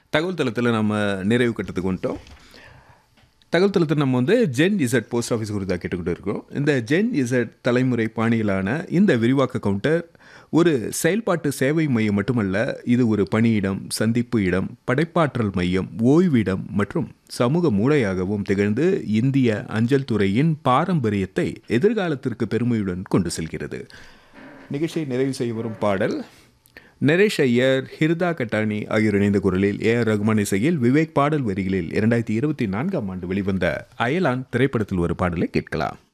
தகவல் தளத்தில் நம்ம நிறைவு கட்டத்துக்கு வந்துட்டோம் தகவல் தளத்தில் நம்ம வந்து ஜென் இசட் போஸ்ட் ஆஃபீஸ் குறித்து கேட்டுக்கிட்டு இருக்கோம் இந்த ஜென் இசட் தலைமுறை பாணியிலான இந்த விரிவாக்க கவுண்டர் ஒரு செயல்பாட்டு சேவை மையம் மட்டுமல்ல இது ஒரு பணியிடம் சந்திப்பு இடம் படைப்பாற்றல் மையம் ஓய்விடம் மற்றும் சமூக மூளையாகவும் திகழ்ந்து இந்திய அஞ்சல் துறையின் பாரம்பரியத்தை எதிர்காலத்திற்கு பெருமையுடன் கொண்டு செல்கிறது நிகழ்ச்சியை நிறைவு செய்ய வரும் பாடல் நரேஷ் ஐயர் ஹிர்தா கட்டானி ஆகியோர் இணைந்த குரலில் ஏ ஆர் ரகுமான் இசையில் விவேக் பாடல் வரிகளில் இரண்டாயிரத்தி இருபத்தி நான்காம் ஆண்டு வெளிவந்த அயலான் திரைப்படத்தில் ஒரு பாடலை கேட்கலாம்